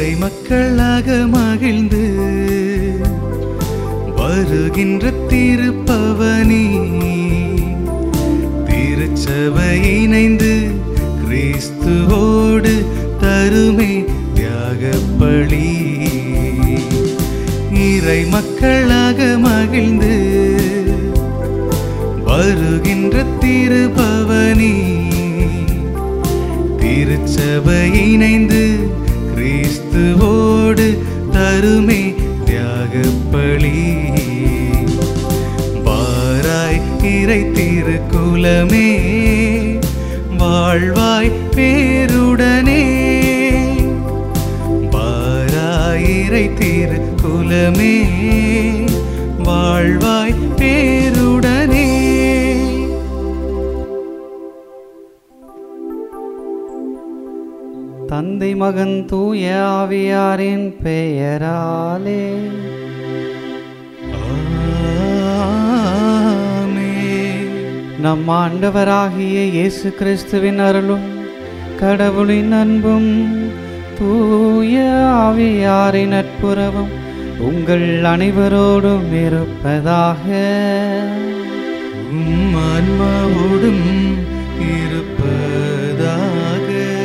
இறை மக்களாக மகிழ்ந்து வருகின்ற திருப்பவனி திருச்சபை இணைந்து கிறிஸ்துவோடு தருமே தியாகப்பழி இறை மக்களாக மகிழ்ந்து வருகின்ற திருபவனி திருச்சபை இணைந்து கிறிஸ்துவோடு தருமே தியாகப்பழி வாராய் இறை திருக்குலமே வாழ்வாய் பேருடனே வாராயிரை திருக்குலமே வாழ்வாய் பேருடனே தந்தை மகன் தூய ஆவியாரின் பெயராலே ஆமென். நம் ஆண்டவராகிய இயேசு கிறிஸ்துவின் அருளும் கடவுளின் அன்பும் தூய ஆவியாரின் நட்புறவும் உங்கள் அனைவரோடும் இருப்பதாக உம் ஆன்மாவோடும் இருப்பதாக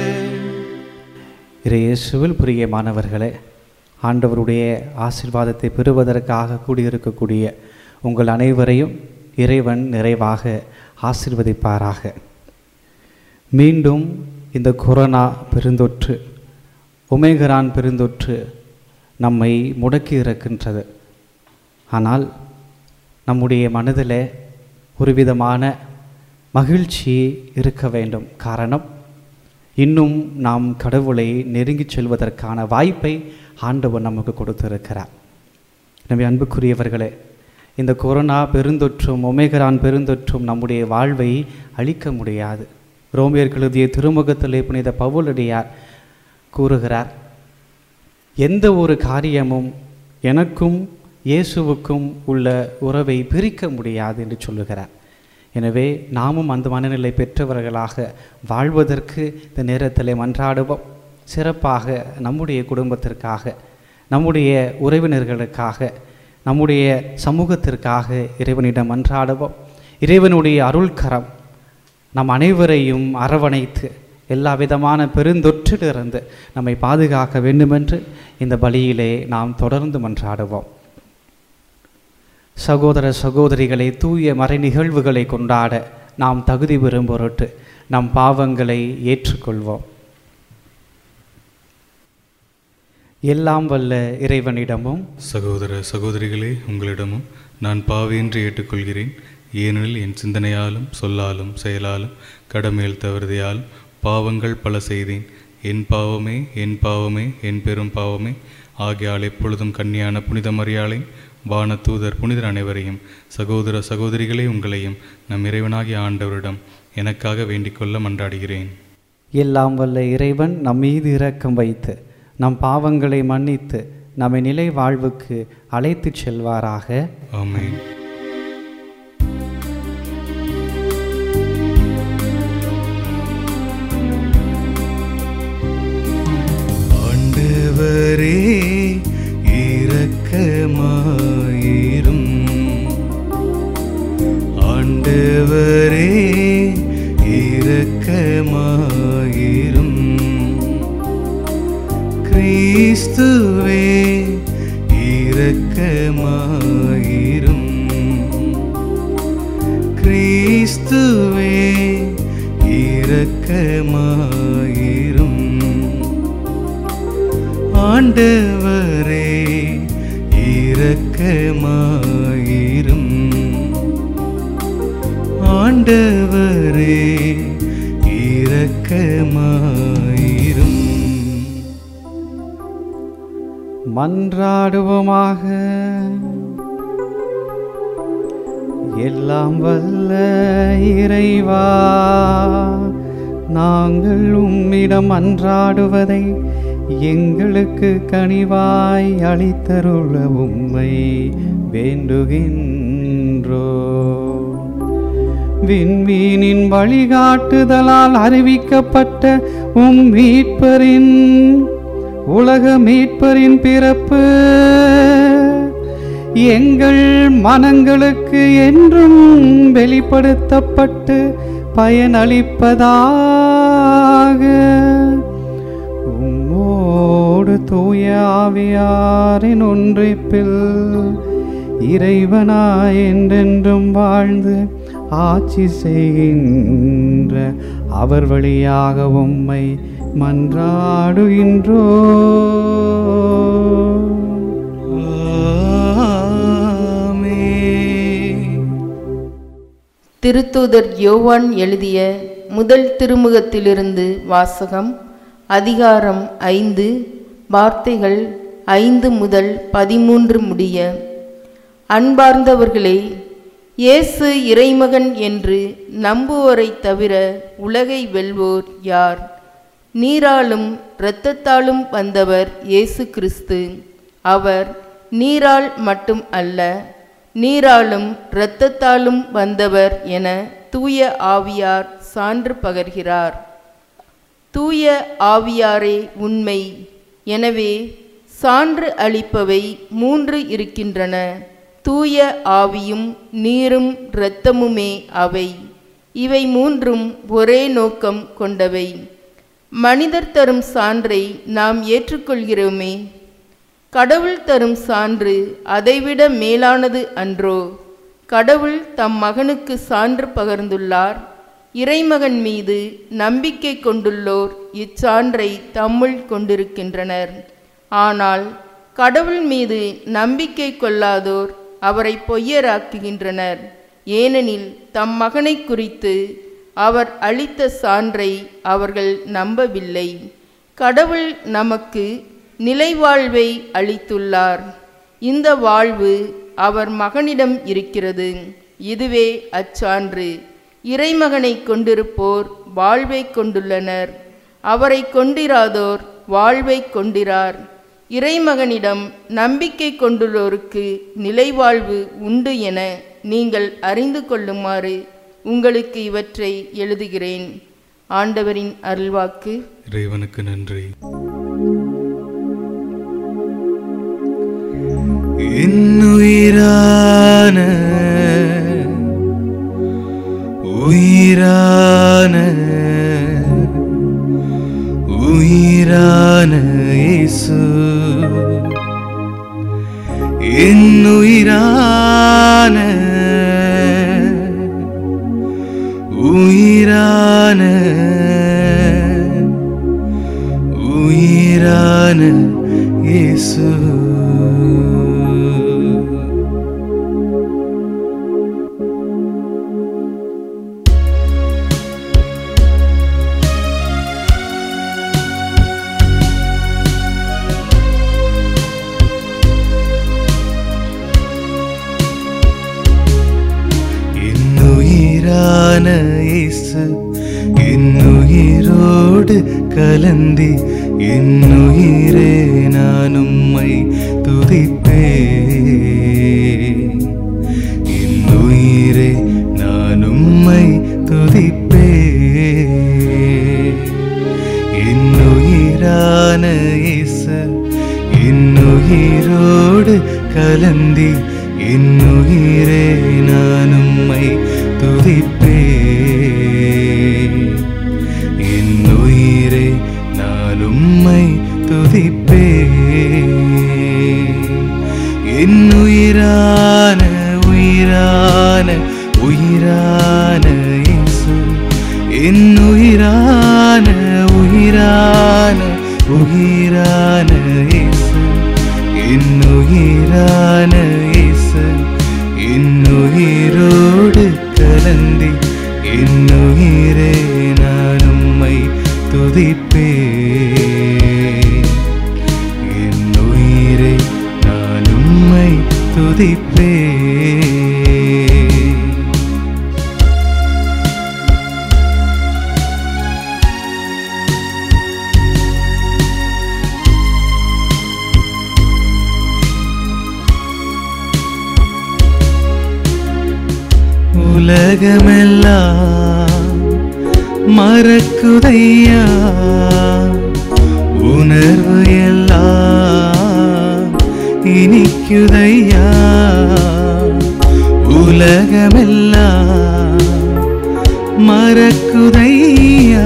இயேசுவில் பிரியமானவர்களே ஆண்டவருடைய ஆசீர்வாதத்தை பெறுவதற்காக கூடியிருக்கக்கூடிய உங்கள் அனைவரையும் இறைவன் நிறைவாக ஆசீர்வதிப்பாராக மீண்டும் இந்த கொரோனா பெருந்தொற்று ஒமேகரான் பெருந்தொற்று நம்மை முடக்கி இருக்கின்றது ஆனால் நம்முடைய மனதில் ஒரு விதமான மகிழ்ச்சி இருக்க வேண்டும் காரணம் இன்னும் நாம் கடவுளை நெருங்கிச் செல்வதற்கான வாய்ப்பை ஆண்டவர் நமக்கு கொடுத்திருக்கிறார் எனவே அன்புக்குரியவர்களே இந்த கொரோனா பெருந்தொற்றும் ஒமேகரான் பெருந்தொற்றும் நம்முடைய வாழ்வை அழிக்க முடியாது ரோமியர் எழுதிய திருமுகத்திலே புனித பவுலடியார் கூறுகிறார் எந்த ஒரு காரியமும் எனக்கும் இயேசுவுக்கும் உள்ள உறவை பிரிக்க முடியாது என்று சொல்லுகிறார் எனவே நாமும் அந்த மனநிலை பெற்றவர்களாக வாழ்வதற்கு இந்த நேரத்தில் மன்றாடுவோம் சிறப்பாக நம்முடைய குடும்பத்திற்காக நம்முடைய உறவினர்களுக்காக நம்முடைய சமூகத்திற்காக இறைவனிடம் மன்றாடுவோம் இறைவனுடைய அருள்கரம் நம் அனைவரையும் அரவணைத்து எல்லா விதமான பெருந்தொற்றிலிருந்து நம்மை பாதுகாக்க வேண்டுமென்று இந்த பலியிலே நாம் தொடர்ந்து மன்றாடுவோம் சகோதர சகோதரிகளை தூய மறை நிகழ்வுகளை கொண்டாட நாம் தகுதி பெறும் பொருட்டு நம் பாவங்களை ஏற்றுக்கொள்வோம் எல்லாம் வல்ல இறைவனிடமும் சகோதர சகோதரிகளே உங்களிடமும் நான் பாவியின்றி ஏற்றுக்கொள்கிறேன் ஏனெனில் என் சிந்தனையாலும் சொல்லாலும் செயலாலும் கடமையில் தவறுதையாலும் பாவங்கள் பல செய்தேன் என் பாவமே என் பாவமே என் பெரும் பாவமே ஆகியால் எப்பொழுதும் கன்னியான புனித மரியாளை வான தூதர் புனிதர் அனைவரையும் சகோதர சகோதரிகளே உங்களையும் நம் இறைவனாகிய ஆண்டவரிடம் எனக்காக வேண்டிக் கொள்ள மன்றாடுகிறேன் எல்லாம் வல்ல இறைவன் நம் மீது இரக்கம் வைத்து நம் பாவங்களை மன்னித்து நம்மை நிலை வாழ்வுக்கு அழைத்துச் செல்வாராக ஆமென் ஆண்டவரே இரக்கமாயிரும் ஆண்டவரே இரக்கமாயிரும் கிறிஸ்துவே இரக்கமாயிரும் கிறிஸ்துவே இரக்கமாயிரும் ஆண்டவரே இரக்கமாயிரும் ஆண்டவரே இரக்கமாயிரும் மன்றாடுவோமாக எல்லாம் வல்ல இறைவா நாங்கள் உம்மிடம் அன்றாடுவதை எங்களுக்கு கனிவாய் அளித்தருள உம்மை வேண்டுகின்றோ விண்மீனின் வழிகாட்டுதலால் அறிவிக்கப்பட்ட உம் மீட்பரின் உலக மீட்பரின் பிறப்பு எங்கள் மனங்களுக்கு என்றும் வெளிப்படுத்தப்பட்டு பயனளிப்பதாக உம்மோடு தூய ஆவியாரின் ஒன்றிப்பில் இறைவனாய் என்றென்றும் வாழ்ந்து ஆட்சி செய்கின்ற அவர் வழியாக உம்மை மன்றாடுகின்றோ திருத்தூதர் யோவான் எழுதிய முதல் திருமுகத்திலிருந்து வாசகம் அதிகாரம் ஐந்து வார்த்தைகள் ஐந்து முதல் பதிமூன்று முடிய அன்பார்ந்தவர்களே இயேசு இறைமகன் என்று நம்புவோரைத் தவிர உலகை வெல்வோர் யார் நீராலும் இரத்தத்தாலும் வந்தவர் இயேசு கிறிஸ்து அவர் நீரால் மட்டும் அல்ல நீராலும் இரத்தத்தாலும் வந்தவர் என தூய ஆவியார் சான்று பகர்கிறார் தூய ஆவியாரே உண்மை எனவே சான்று அளிப்பவை மூன்று இருக்கின்றன தூய ஆவியும் நீரும் இரத்தமுமே அவை இவை மூன்றும் ஒரே நோக்கம் கொண்டவை மனிதர் தரும் சான்றை நாம் ஏற்றுக்கொள்கிறோமே கடவுள் தரும் சான்று அதைவிட மேலானது அன்றோ கடவுள் தம் மகனுக்கு சான்று பகர்ந்துள்ளார் இறைமகன் மீது நம்பிக்கை கொண்டுள்ளோர் இச்சான்றை தம்முள் கொண்டிருக்கின்றனர் ஆனால் கடவுள் மீது நம்பிக்கை கொள்ளாதோர் அவரை பொய்யராக்குகின்றனர் ஏனெனில் தம் மகனை குறித்து அவர் அளித்த சான்றை அவர்கள் நம்பவில்லை கடவுள் நமக்கு நிலைவாழ்வை அளித்துள்ளார் இந்த வாழ்வு அவர் மகனிடம் இருக்கிறது இதுவே அச்சான்று இறைமகனை கொண்டிருப்போர் வாழ்வை கொண்டுள்ளனர் அவரை கொண்டிராதோர் வாழ்வை கொண்டிரார் இறைமகனிடம் நம்பிக்கை கொண்டுள்ளோருக்கு நிலைவாழ்வு உண்டு என நீங்கள் அறிந்து கொள்ளுமாறு உங்களுக்கு இவற்றை எழுதுகிறேன் ஆண்டவரின் அருள்வாக்கு இறைவனுக்கு நன்றி இன்னுயிரான உயிரான உயிரான இயேசு இன்னுயிரான உயிரான உயிரான இயேசு இன்னுயிரான இயேசு இன்னுயிரோடு கலந்தி இன்னுயிரே நான் உம்மை துதிப்பேன் இன்னுயிரே நான் உம்மை துதிப்பேன் இன்னுயிரான இயேசு இன்னுயிரோடு கலந்தி இன்னுயிரே நான் உம்மை துதிப்பேன் இன்னுயிரே நான் உம்மை துதிப்பேன் இன்னுயிரான உயிரான உயிரான இயேசு இன்னுயிரான உயிரான உயிரான இயேசு இன்னுயிரான இயேசு இன்னுயிரோடு கலந்தி இன்னுயிரே நான் உம்மை துதிப்பேன் இன்னுயிரே நான் உம்மை துதிப்பேன் உலகமெல்லாம் மறக்குதையா உணர்வு எல்லாம் இனிக்குதையா உலகமெல்லாம் மறக்குதையா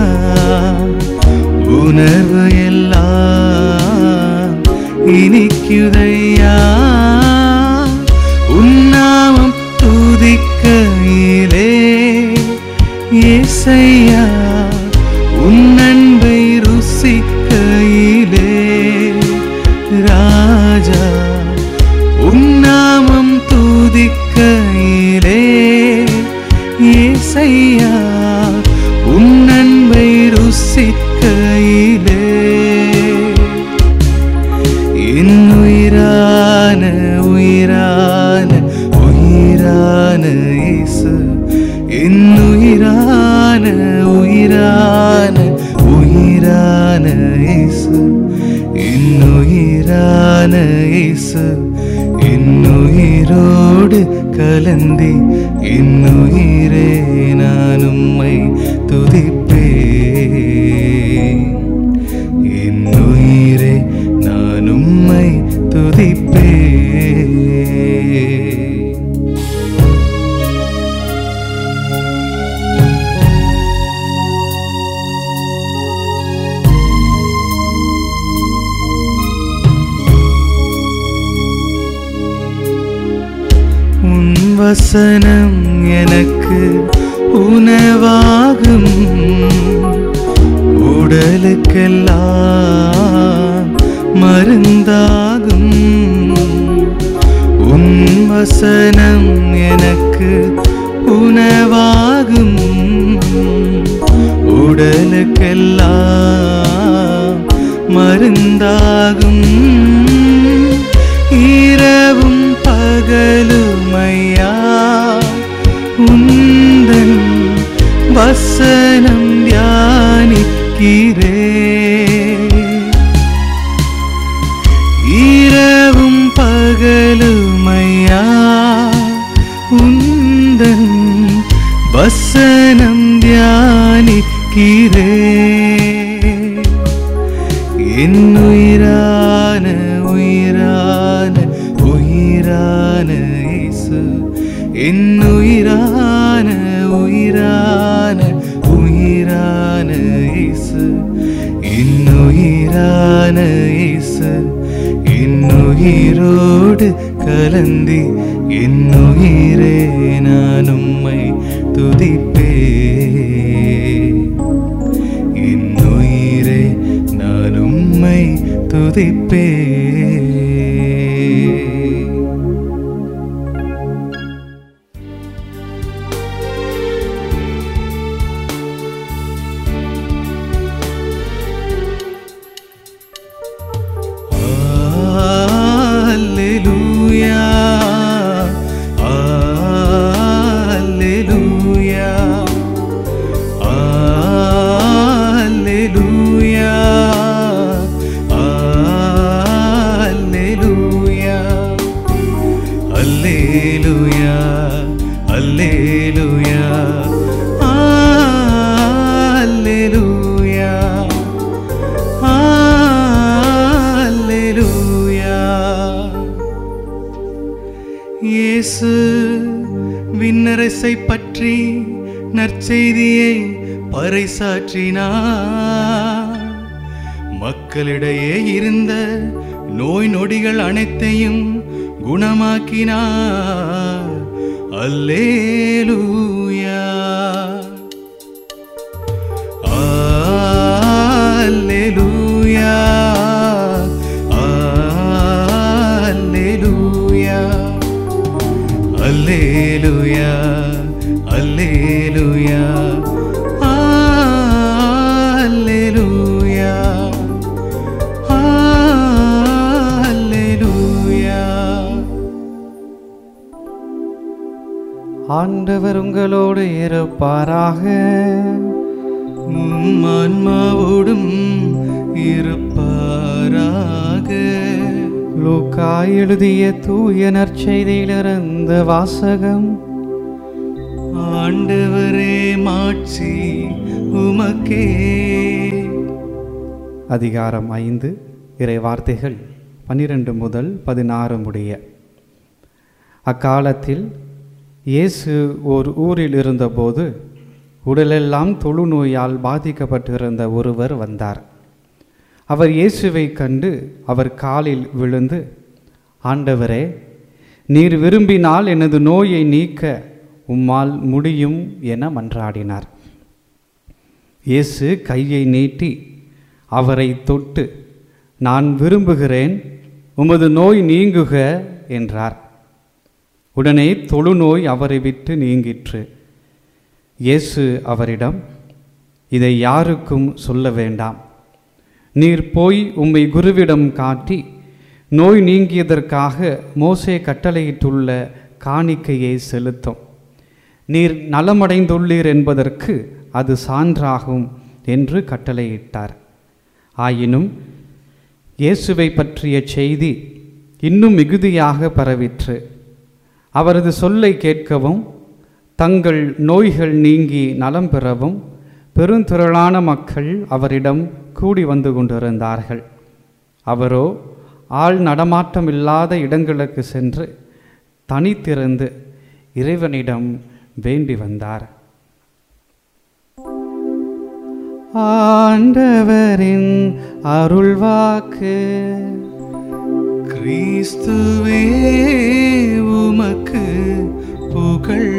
உணர்வு எல்லாம் இனிக்குதையா உன்னாமம் துதிக்கையிலே ஏசையா உன் அன்பை ருசிக்கையிலே ராஜா உன்னாமம் துதிக்கையிலே ஏசையா உன் அன்பை ருசிக்கையிலே என் உயிரான உயிரான உயிரான இயேசு என் உயிரான உயிரான உயிரான இயேசு என் உயிரான இயேசு என் உயிரோடு கலந்தி என் உயிரே நான் உம்மை துதிப்பேன் என் உயிரே நான் உம்மை துதிப்பேன் உன் வசனம் எனக்கு உணவாகும் உடலுக்கெல்லாம் மருந்தாகும் உன் வசனம் எனக்கு உணவாகும் உடலுக்கெல்லாம் மருந்தாகும் இரவும் பகலுமையா உந்தன் வசனம் தியானிக்கிறே இரவும் பகலுமையா உந்தன் வசனம் தியானிக்கிறே என் உயிரான உயிரான உயிரான இயேசு என் உயிரான உயிரான உயிரான இயேசு என் உயிரான இயேசு என் உயிரோடு கலந்தி என் உயிரே நான் உம்மை துதிப்பேன் என் உயிரே நான் உம்மை துதிப்பேன் Alleluia. Alleluia. Alleluia. Alleluia. Alleluia. Alleluia. Alleluia. அல்லேலூயா இயேசு விண்ணரசை பற்றி நற்செய்தியை பறைசாற்றினார் மக்களிடையே இருந்த நோய் நொடிகள் அனைத்தையும் குணமாக்கினார் அல்லேலூயா Alleluia. Alleluia. Alleluia. Alleluia. Alleluia. Alleluia. ஆண்டவர் உங்களோடு இருப்பாராக உம் ஆன்மாவோடும் இருப்பாராக லூக்கா எழுதிய தூய நற்செய்தியிலிருந்து வாசகம் ஆண்டவரே, ஆண்டவரே மாட்சி உமக்கே ஆண்டவரே மாட்சி உமக்கே கிறிஸ்துவே உம்முடைய திருவுளப்படியே எங்கள் வாழ்வில் நிறைவேறுக அதிகாரம் ஐந்து இறை வார்த்தைகள் பன்னிரண்டு முதல் பதினாறு முடிய அக்காலத்தில் இயேசு ஓர் ஊரில் இருந்தபோது உடலெல்லாம் தொழுநோயால் பாதிக்கப்பட்டிருந்த ஒருவர் வந்தார் அவர் இயேசுவை கண்டு அவர் காலில் விழுந்து ஆண்டவரே நீர் விரும்பினால் எனது நோயை நீக்க உம்மால் முடியும் என மன்றாடினார் இயேசு கையை நீட்டி அவரை தொட்டு நான் விரும்புகிறேன் உமது நோய் நீங்குக என்றார் உடனே தொழுநோய் அவரை விட்டு நீங்கிற்று இயேசு அவரிடம் இதை யாருக்கும் சொல்ல வேண்டாம் நீர் போய் உம்மை குருவிடம் காட்டி நோய் நீங்கியதற்காக மோசே கட்டளையிட்டுள்ள காணிக்கையை செலுத்தும் நீர் நலமடைந்துள்ளீர் என்பதற்கு அது சான்றாகும் என்று கட்டளையிட்டார் ஆயினும் இயேசுவை பற்றிய செய்தி இன்னும் மிகுதியாக பரவிற்று அவரது சொல்லை கேட்கவும் தங்கள் நோய்கள் நீங்கி நலம் பெறவும் பெருந்திரளான மக்கள் அவரிடம் கூடி வந்து கொண்டிருந்தார்கள் அவரோ ஆள் நடமாட்டம் இல்லாத இடங்களுக்கு சென்று தனித்திருந்து இறைவனிடம் வேண்டி வந்தார் ஆண்டவரின் அருள்வாக்கு கிறிஸ்துவே உமக்கு புகழ்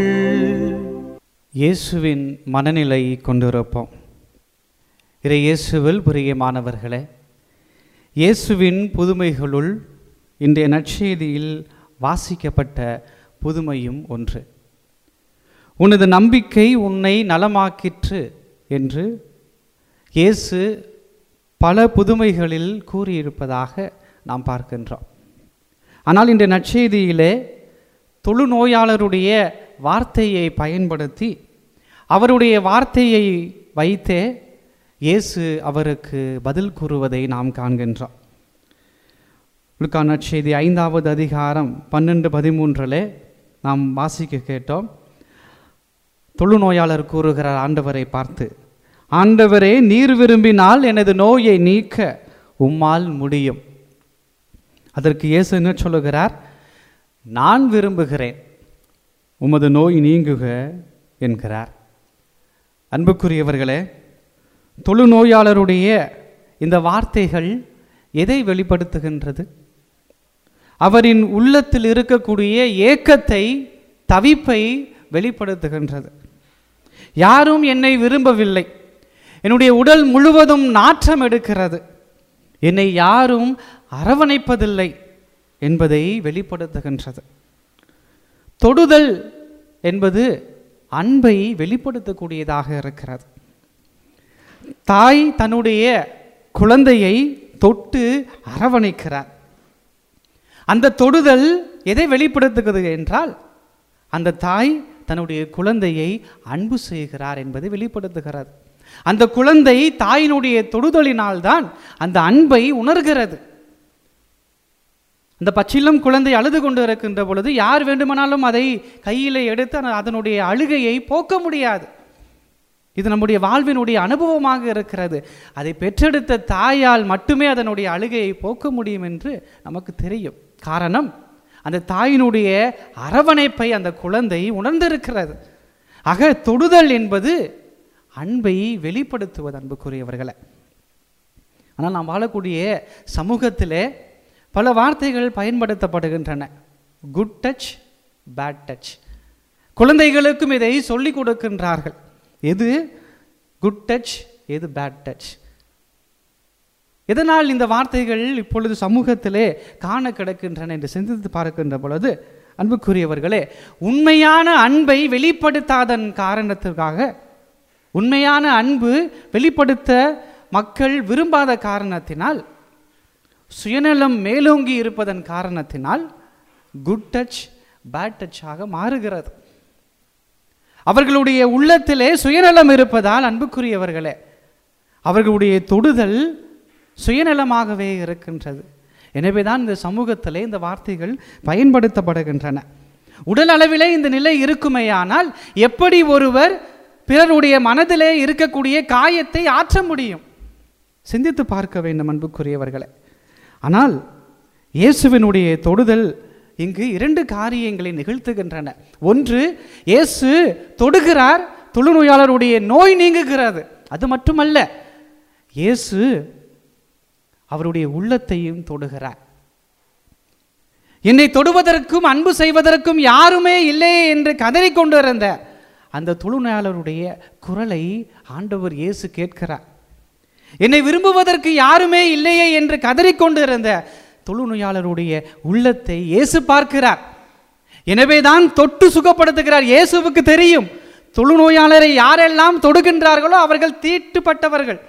இயேசுவின் மனநிலை கொண்டிருப்போம் இறை இயேசுவில் பிரியமானவர்களே இயேசுவின் புதுமைகளுள் இன்றைய நற்செய்தியில் வாசிக்கப்பட்ட புதுமையும் ஒன்று உனது நம்பிக்கை உன்னை நலமாக்கிற்று என்று இயேசு பல புதுமைகளில் கூறியிருப்பதாக நாம் பார்க்கின்றோம் ஆனால் இந்த நற்செய்தியிலே தொழுநோயாளருடைய வார்த்தையை பயன்படுத்தி அவருடைய வார்த்தையை வைத்தே இயேசு அவருக்கு பதில் கூறுவதை நாம் காண்கின்றோம் லுக்கா நற்செய்தி ஐந்தாவது அதிகாரம் பன்னெண்டு பதிமூன்றிலே நாம் வாசிக்க கேட்டோம் தொழுநோயாளர் கூறுகிறார் ஆண்டவரை பார்த்து ஆண்டவரே நீர் விரும்பினால் எனது நோயை நீக்க உம்மால் முடியும் அதற்கு இயேசு என்ன சொல்லுகிறார் நான் விரும்புகிறேன் உமது நோய் நீங்குக என்கிறார் அன்புக்குரியவர்களே தொழுநோயாளருடைய இந்த வார்த்தைகள் எதை வெளிப்படுத்துகின்றது அவரின் உள்ளத்தில் இருக்கக்கூடிய ஏக்கத்தை தவிப்பை வெளிப்படுத்துகின்றது யாரும் என்னை விரும்பவில்லை என்னுடைய உடல் முழுவதும் நாற்றம் எடுக்கிறது என்னை யாரும் அரவணைப்பதில்லை என்பதை வெளிப்படுத்துகின்றது தொடுதல் என்பது அன்பை வெளிப்படுத்தக்கூடியதாக இருக்கிறது தாய் தன்னுடைய குழந்தையை தொட்டு அரவணைக்கிறார் அந்த தொடுதல் எதை வெளிப்படுத்துகிறது என்றால் அந்த தாய் தன்னுடைய குழந்தையை அன்பு செய்கிறார் என்பதை வெளிப்படுத்துகிறது அந்த குழந்தை தாயினுடைய தொடுதலினால்தான் அந்த அன்பை உணர்கிறது அந்த பச்சிலம் குழந்தை அழுது கொண்டு இருக்கின்ற பொழுது யார் வேண்டுமானாலும் அதை கையிலே எடுத்து அந்த- அதனுடைய அழுகையை போக்க முடியாது இது நம்முடைய வாழ்வினுடைய அனுபவமாக இருக்கிறது அதை பெற்றெடுத்த தாயால் மட்டுமே அதனுடைய அழுகையை போக்க முடியும் என்று நமக்கு தெரியும் காரணம் அந்த தாயினுடைய அரவணைப்பை அந்த குழந்தை உணர்ந்திருக்கிறது ஆக தொடுதல் என்பது அன்பை வெளிப்படுத்துவது அன்புக்குரியவர்களை ஆனால் நாம் வாழக்கூடிய சமூகத்திலே பல வார்த்தைகள் பயன்படுத்தப்படுகின்றன குட் டச் பேட் டச் குழந்தைகளுக்கும் இதை சொல்லிக் கொடுக்கின்றார்கள் எது குட் டச் எது பேட் டச் எதனால் இந்த வார்த்தைகள் இப்பொழுது சமூகத்திலே காண கிடக்கின்றன என்று சிந்தித்து பார்க்கின்ற பொழுது அன்புக்குரியவர்களே உண்மையான அன்பை வெளிப்படுத்தாதன் காரணத்திற்காக உண்மையான அன்பு வெளிப்படுத்த மக்கள் விரும்பாத காரணத்தினால் சுயநலம் மேலோங்கி இருப்பதன் காரணத்தினால் குட் டச் பேட் டச்சாக மாறுகிறது அவர்களுடைய உள்ளத்திலே சுயநலம் இருப்பதால் அன்புக்குரியவர்களே அவர்களுடைய தொடுதல் சுயநலமாகவே இருக்கின்றது எனவே தான் இந்த சமூகத்திலே இந்த வார்த்தைகள் பயன்படுத்தப்படுகின்றன உடல் அளவிலே இந்த நிலை இருக்குமேயானால் எப்படி ஒருவர் பிறருடைய மனதிலே இருக்கக்கூடிய காயத்தை ஆற்ற முடியும் சிந்தித்து பார்க்க வேண்டும் அன்புக்குரியவர்களே ஆனால் இயேசுவினுடைய தொடுதல் இங்கு இரண்டு காரியங்களை நிகழ்த்துகின்றன ஒன்று இயேசு தொடுகிறார் தொழுநோயாளருடைய நோய் நீங்குகிறது அது மட்டுமல்ல இயேசு அவருடைய உள்ளத்தையும் தொடுகிறார் என்னை தொடுவதற்கும் அன்பு செய்வதற்கும் யாருமே இல்லையே என்று கதறிக்கொண்டு இருந்த அந்த தொழுநோயாளருடைய குரலை ஆண்டவர் இயேசு கேட்கிறார் என்னை விரும்புவதற்கு யாருமே இல்லையே என்று கதறிக்கொண்டு இருந்த தொழுநோயாளருடைய உள்ளத்தை இயேசு பார்க்கிறார் எனவே தான் தொட்டு சுகப்படுத்துகிறார் இயேசுவுக்கு தெரியும் தொழுநோயாளரை யாரெல்லாம் தொடுகின்றார்களோ அவர்கள் தீட்டுப்பட்டவர்கள்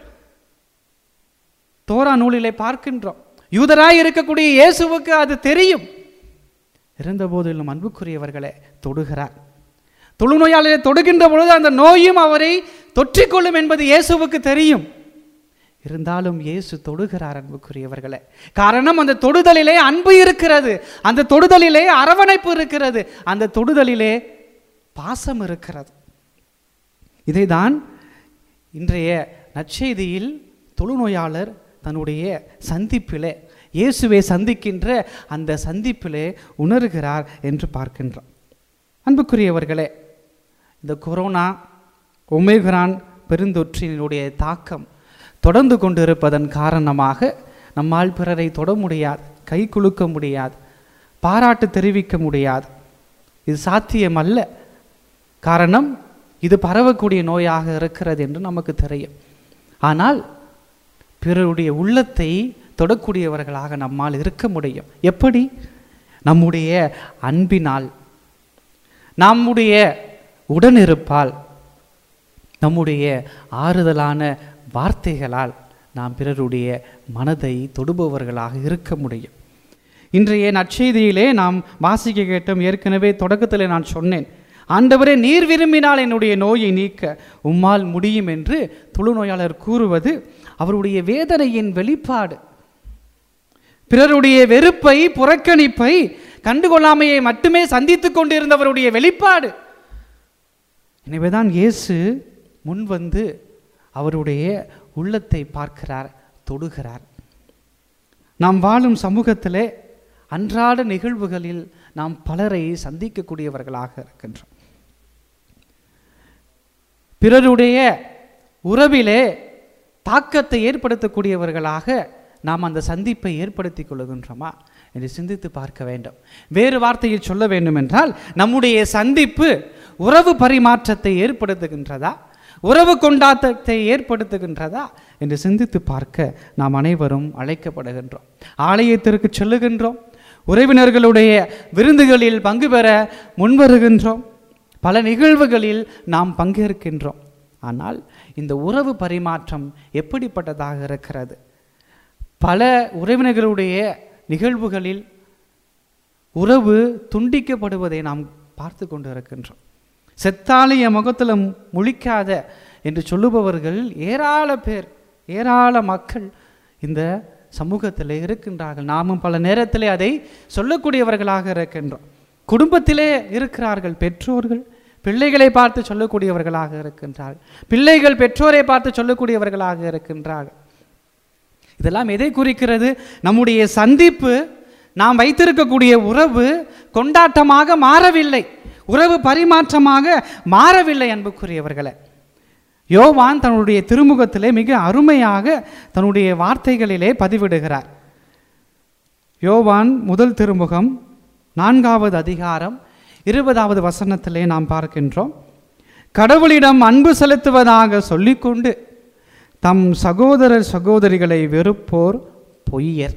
தோரா நூலிலே பார்க்கின்றோம் யூதராய் இருக்கக்கூடிய இயேசுவுக்கு அது தெரியும் இருந்தபோதிலும் அன்புக்குரியவர்களே தொடுகிறார் தொழுநோயாளரை தொடுகின்ற பொழுது அந்த நோயும் அவரை தொற்றிக்கொள்ளும் என்பது இயேசுவுக்கு தெரியும் இருந்தாலும் இயேசு தொடுகிறார் அன்புக்குரியவர்களே காரணம் அந்த தொடுதலிலே அன்பு இருக்கிறது அந்த தொடுதலிலே அரவணைப்பு இருக்கிறது அந்த தொடுதலிலே பாசம் இருக்கிறது இதைதான் இன்றைய நற்செய்தியில் தொழுநோயாளர் தன்னுடைய சந்திப்பிலே இயேசுவை சந்திக்கின்ற அந்த சந்திப்பிலே உணர்கிறார் என்று பார்க்கின்றோம் அன்புக்குரியவர்களே இந்த கொரோனா ஒமேக்ரான் பெருந்தொற்றினுடைய தாக்கம் தொடர்ந்து கொண்டிருப்பதன் காரணமாக நம்மால் பிறரை தொட முடியாது கை குலுக்க முடியாது பாராட்டு தெரிவிக்க முடியாது இது சாத்தியமல்ல காரணம் இது பரவக்கூடிய நோயாக இருக்கிறது என்று நமக்கு தெரியும் ஆனால் பிறருடைய உள்ளத்தை தொடக்கூடியவர்களாக நம்மால் இருக்க முடியும் எப்படி நம்முடைய அன்பினால் நம்முடைய உடனிருப்பால் நம்முடைய ஆறுதலான வார்த்தைகளால் நாம் பிறருடைய மனதை தொடுபவர்களாக இருக்க முடியும் இன்றைய நற்செய்தியிலே நாம் வாசிக்க கேட்டோம் ஏற்கனவே தொடக்கத்தில் நான் சொன்னேன் ஆண்டவரே நீர் விரும்பினால் என்னுடைய நோயை நீக்க உம்மால் முடியும் என்று தொழுநோயாளர் கூறுவது அவருடைய வேதனையின் வெளிப்பாடு பிறருடைய வெறுப்பை புறக்கணிப்பை கண்டுகொள்ளாமையை மட்டுமே சந்தித்துக் கொண்டிருந்தவருடைய வெளிப்பாடு எனவேதான் இயேசு முன் வந்து அவருடைய உள்ளத்தை பார்க்கிறார் தொடுகிறார் நாம் வாழும் சமூகத்திலே அன்றாட நிகழ்வுகளில் நாம் பலரை சந்திக்கக்கூடியவர்களாக இருக்கின்றோம் பிறருடைய உறவிலே தாக்கத்தை ஏற்படுத்தக்கூடியவர்களாக நாம் அந்த சந்திப்பை ஏற்படுத்தி கொள்ளுகின்றோமா என்று சிந்தித்து பார்க்க வேண்டும் வேறு வார்த்தையில் சொல்ல வேண்டும் என்றால் நம்முடைய சந்திப்பு உறவு பரிமாற்றத்தை ஏற்படுத்துகின்றதா உறவு கொண்டாட்டத்தை ஏற்படுத்துகின்றதா என்று சிந்தித்து பார்க்க நாம் அனைவரும் அழைக்கப்படுகின்றோம் ஆலயத்திற்கு செல்லுகின்றோம் உறவினர்களுடைய விருந்துகளில் பங்கு பெற முன்வருகின்றோம் பல நிகழ்வுகளில் நாம் பங்கேற்கின்றோம் ஆனால் இந்த உறவு பரிமாற்றம் எப்படிப்பட்டதாக இருக்கிறது பல உறவினர்களுடைய நிகழ்வுகளில் உறவு துண்டிக்கப்படுவதை நாம் பார்த்து கொண்டு இருக்கின்றோம் செத்தாலே என் முகத்தில் முழிக்காத என்று சொல்லுபவர்கள் ஏராள பேர் ஏராள மக்கள் இந்த சமூகத்தில் இருக்கின்றார்கள் நாமும் பல நேரத்திலே அதை சொல்லக்கூடியவர்களாக இருக்கின்றோம் குடும்பத்திலே இருக்கிறார்கள் பெற்றோர்கள் பிள்ளைகளை பார்த்து சொல்லக்கூடியவர்களாக இருக்கின்றார்கள் பிள்ளைகள் பெற்றோரை பார்த்து சொல்லக்கூடியவர்களாக இருக்கின்றார்கள் இதெல்லாம் எதை குறிக்கிறது நம்முடைய சந்திப்பு நாம் வைத்திருக்கக்கூடிய உறவு கொண்டாட்டமாக மாறவில்லை உறவு பரிமாற்றமாக மாறவில்லை அன்புக்குரியவர்களே யோவான் தன்னுடைய திருமுகத்திலே மிக அருமையாக தன்னுடைய வார்த்தைகளிலே பதிவிடுகிறார் யோவான் முதல் திருமுகம் நான்காவது அதிகாரம் இருபதாவது வசனத்திலே நாம் பார்க்கின்றோம் கடவுளிடம் அன்பு செலுத்துவதாக சொல்லிக்கொண்டு தம் சகோதரர் சகோதரிகளை வெறுப்போர் பொய்யர்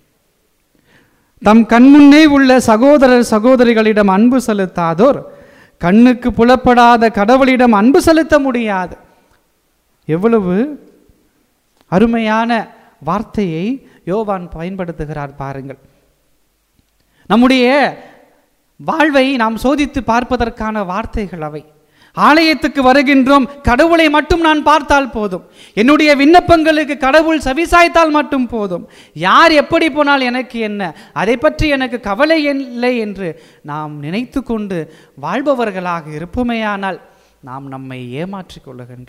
தம் கண்முன்னே உள்ள சகோதரர் சகோதரிகளிடம் அன்பு செலுத்தாதோர் கண்ணுக்கு புலப்படாத கடவுளிடம் அன்பு செலுத்த முடியாது எவ்வளவு அருமையான வார்த்தையை யோவான் பயன்படுத்துகிறார் பாருங்கள் நம்முடைய வாழ்வை நாம் சோதித்து பார்ப்பதற்கான வார்த்தைகள் அவை ஆலயத்துக்கு வருகின்றோம் கடவுளை மட்டும் நான் பார்த்தால் போதும் என்னுடைய விண்ணப்பங்களுக்கு கடவுள் செவிசாய்த்தால் மட்டும் போதும் யார் எப்படி போனால் எனக்கு என்ன அதை பற்றி எனக்கு கவலை இல்லை என்று நாம் நினைத்து கொண்டு வாழ்பவர்களாக இருப்போமேயானால் நாம் நம்மை ஏமாற்றிக் கொள்ளுகின்றோம்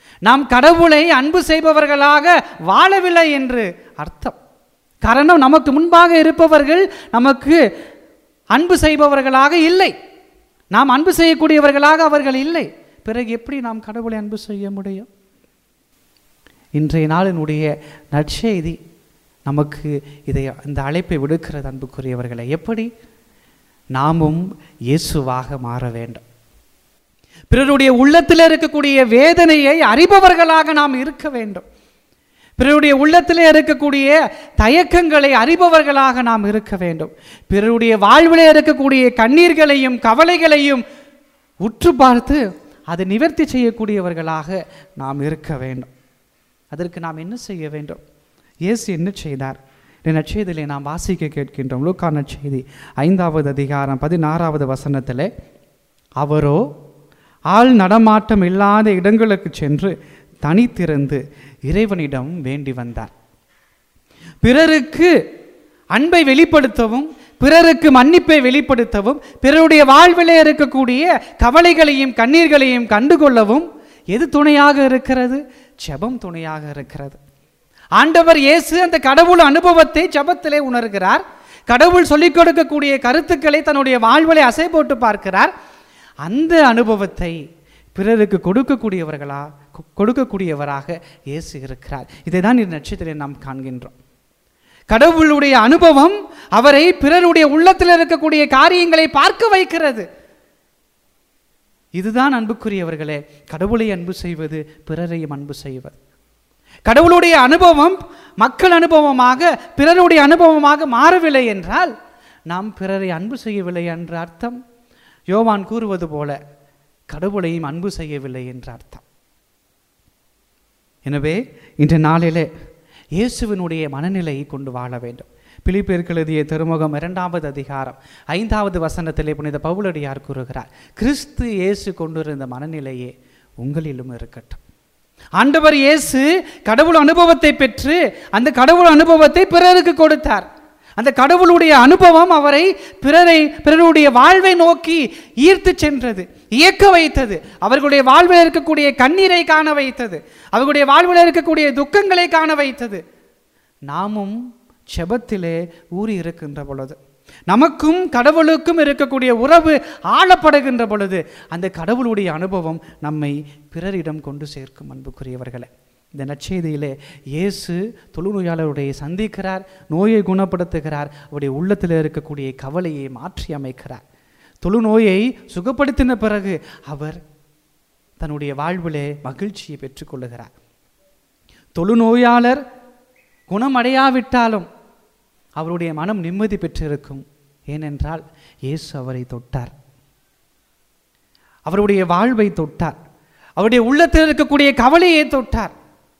நாம் கடவுளை அன்பு செய்பவர்களாக வாழவில்லை என்று அர்த்தம் காரணம் நமக்கு முன்பாக இருப்பவர்கள் நமக்கு அன்பு செய்பவர்களாக இல்லை நாம் அன்பு செய்யக்கூடியவர்களாக அவர்கள் இல்லை பிறகு எப்படி நாம் கடவுளை அன்பு செய்ய முடியும் இன்றைய நாளினுடைய நற்செய்தி நமக்கு இதை இந்த அழைப்பை விடுக்கிறது அன்புக்குரியவர்களை எப்படி நாமும் இயேசுவாக மாற வேண்டும் பிறருடைய உள்ளத்தில் இருக்கக்கூடிய வேதனையை அறிபவர்களாக நாம் இருக்க வேண்டும் பிறருடைய உள்ளத்திலே இருக்கக்கூடிய தயக்கங்களை அறிபவர்களாக நாம் இருக்க வேண்டும் பிறருடைய வாழ்விலே இருக்கக்கூடிய கண்ணீர்களையும் கவலைகளையும் உற்று பார்த்து அதை நிவர்த்தி செய்யக்கூடியவர்களாக நாம் இருக்க வேண்டும் அதற்கு நாம் என்ன செய்ய வேண்டும் இயேசு என்ன செய்தார் இந்த நற்செய்தியிலே நாம் வாசிக்க கேட்கின்றோம் லூக்கா நற்செய்தி ஐந்தாவது அதிகாரம் பதினாறாவது வசனத்திலே அவரோ ஆள் நடமாட்டம் இல்லாத இடங்களுக்கு சென்று தனித்திருந்து இறைவனிடம் வேண்டி வந்தார் பிறருக்கு அன்பை வெளிப்படுத்தவும் பிறருக்கு மன்னிப்பை வெளிப்படுத்தவும் பிறருடைய வாழ்விலே இருக்கக்கூடிய கவலைகளையும் கண்ணீர்களையும் கண்டுகொள்ளவும் எது துணையாக இருக்கிறது ஜெபம் துணையாக இருக்கிறது ஆண்டவர் இயேசு அந்த கடவுள் அனுபவத்தை ஜெபத்திலே உணர்கிறார் கடவுள் சொல்லிக் கொடுக்கக்கூடிய கருத்துக்களை தன்னுடைய வாழ்விலே அசை போட்டு பார்க்கிறார் அந்த அனுபவத்தை பிறருக்கு கொடுக்கக்கூடியவர்களா கொ- கொடுக்கக்கூடியவராக இயேசு இருக்கிறார் இதை தான் இந்த நட்சத்திரத்தை நாம் காண்கின்றோம் கடவுளுடைய அனுபவம் அவரை பிறருடைய உள்ளத்தில் இருக்கக்கூடிய காரியங்களை பார்க்க வைக்கிறது இதுதான் அன்புக்குரியவர்களே கடவுளை அன்பு செய்வது பிறரையும் அன்பு செய்வது கடவுளுடைய அனுபவம் மக்கள் அனுபவமாக பிறருடைய அனுபவமாக மாறவில்லை என்றால் நாம் பிறரை அன்பு செய்யவில்லை என்ற அர்த்தம் யோவான் கூறுவது போல கடவுளையும் அன்பு செய்யவில்லை என்ற அர்த்தம் எனவே இன்று நாளிலே இயேசுவினுடைய மனநிலையை கொண்டு வாழ வேண்டும் பிலிப்பியருக்கு எழுதிய திருமுகம் இரண்டாவது அதிகாரம் ஐந்தாவது வசனத்திலே புனித பவுலடியார் கூறுகிறார் கிறிஸ்து இயேசு கொண்டிருந்த மனநிலையே உங்களிலும் இருக்கட்டும் ஆண்டவர் இயேசு கடவுள் அனுபவத்தை பெற்று அந்த கடவுள் அனுபவத்தை பிறருக்கு கொடுத்தார் அந்த கடவுளுடைய அனுபவம் அவரை பிறரை பிறருடைய வாழ்வை நோக்கி ஈர்த்து சென்றது இயக்க வைத்தது அவர்களுடைய வாழ்வில் இருக்கக்கூடிய கண்ணீரை காண வைத்தது அவர்களுடைய வாழ்வில் இருக்கக்கூடிய துக்கங்களை காண வைத்தது நாமும் செபத்திலே ஊறி இருக்கின்ற பொழுது நமக்கும் கடவுளுக்கும் இருக்கக்கூடிய உறவு ஆழப்படுகின்ற பொழுது அந்த கடவுளுடைய அனுபவம் நம்மை பிறரிடம் கொண்டு சேர்க்கும் அன்புக்குரியவர்களே இந்த நற்செய்தியிலே இயேசு தொழுநோயாளருடைய சந்திக்கிறார் நோயை குணப்படுத்துகிறார் அவருடைய உள்ளத்தில் இருக்கக்கூடிய கவலையை மாற்றி அமைக்கிறார் தொழுநோயை சுகப்படுத்தின பிறகு அவர் தன்னுடைய வாழ்விலே மகிழ்ச்சியை பெற்றுக்கொள்ளுகிறார் தொழுநோயாளர் குணமடையாவிட்டாலும் அவருடைய மனம் நிம்மதி பெற்றிருக்கும் ஏனென்றால் இயேசு அவரை தொட்டார் அவருடைய வாழ்வை தொட்டார் அவருடைய உள்ளத்தில் இருக்கக்கூடிய கவலையை தொட்டார்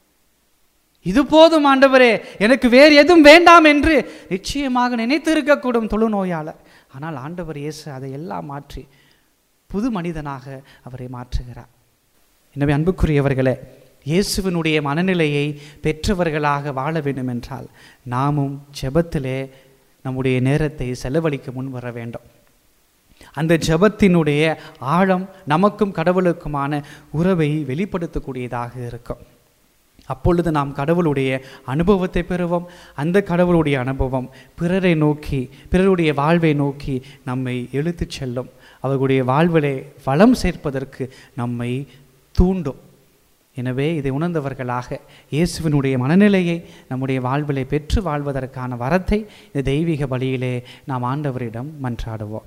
இது போதும் ஆண்டவரே எனக்கு வேறு எதுவும் வேண்டாம் என்று நிச்சயமாக நினைத்திருக்கக்கூடும் தொழுநோயாளர் ஆனால் ஆண்டவர் இயேசு அதை எல்லாம் மாற்றி புது மனிதனாக அவரை மாற்றுகிறார் எனவே அன்புக்குரியவர்களே இயேசுவினுடைய மனநிலையை பெற்றவர்களாக வாழ வேண்டும் என்றால் நாமும் ஜெபத்திலே நம்முடைய நேரத்தை செலவழிக்க முன் வர வேண்டும் அந்த ஜெபத்தினுடைய ஆழம் நமக்கும் கடவுளுக்குமான உறவை வெளிப்படுத்தக்கூடியதாக இருக்கும் அப்பொழுது நாம் கடவுளுடைய அனுபவத்தை பெறுவோம் அந்த கடவுளுடைய அனுபவம் பிறரை நோக்கி பிறருடைய வாழ்வை நோக்கி நம்மை இழுத்துச் செல்லும் அவர்களுடைய வாழ்விலே வளம் சேர்ப்பதற்கு நம்மை தூண்டும் எனவே இதை உணர்ந்தவர்களாக இயேசுவினுடைய மனநிலையை நம்முடைய வாழ்விலே பெற்று வாழ்வதற்கான வரத்தை இந்த தெய்வீக பலியிலே நாம் ஆண்டவரிடம் மன்றாடுவோம்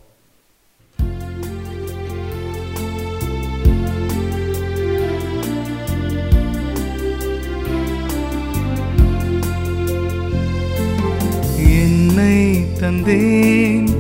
என்னை தந்தேன்